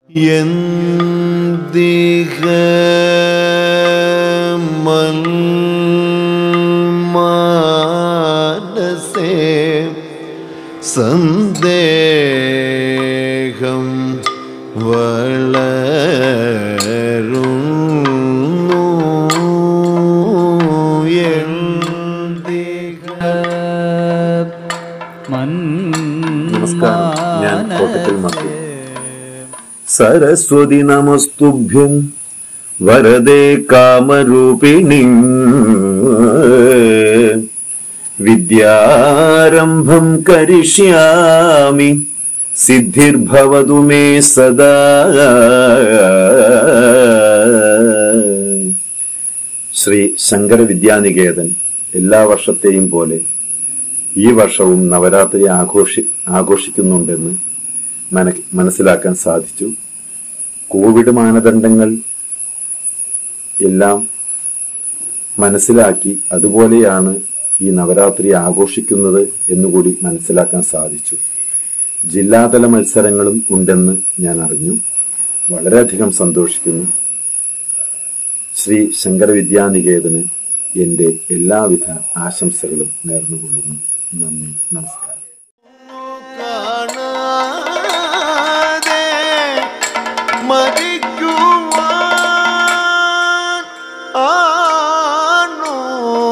എന്തിക മനസേ സന്ദേഹം വളരുന്നു എന്തിക നമസ്കാരം ഞാൻ കോട്ടക്കൽ മധു സരസ്വതി നമസ്തുഭ്യം വരദേ കാമരൂപിണി വിദ്യാരംഭം കരിഷ്യാമി സിദ്ധിർഭവതു മേ സദാ ശ്രീ ശങ്കര വിദ്യാനികേതൻ എല്ലാ വർഷത്തെയും പോലെ ഈ വർഷവും നവരാത്രി ആഘോഷി ആഘോഷിക്കുന്നുണ്ടെന്ന് മന- മനസ്സിലാക്കാൻ സാധിച്ചു കോവിഡ് മാനദണ്ഡങ്ങൾ എല്ലാം മനസ്സിലാക്കി അതുപോലെയാണ് ഈ നവരാത്രി ആഘോഷിക്കുന്നത് എന്നുകൂടി മനസ്സിലാക്കാൻ സാധിച്ചു ജില്ലാതല മത്സരങ്ങളും ഉണ്ടെന്ന് ഞാൻ അറിഞ്ഞു വളരെയധികം സന്തോഷിക്കുന്നു ശ്രീ ശങ്കര വിദ്യാനികേതന് എന്റെ എല്ലാവിധ ആശംസകളും നേർന്നുകൊള്ളുന്നു നന്ദി നമസ്കാരം കാണാതെ മരിക്കുവാൻ ആണോ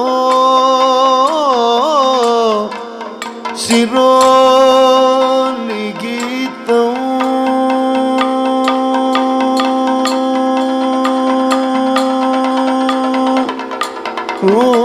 ശിരോലിഖിതം ഓ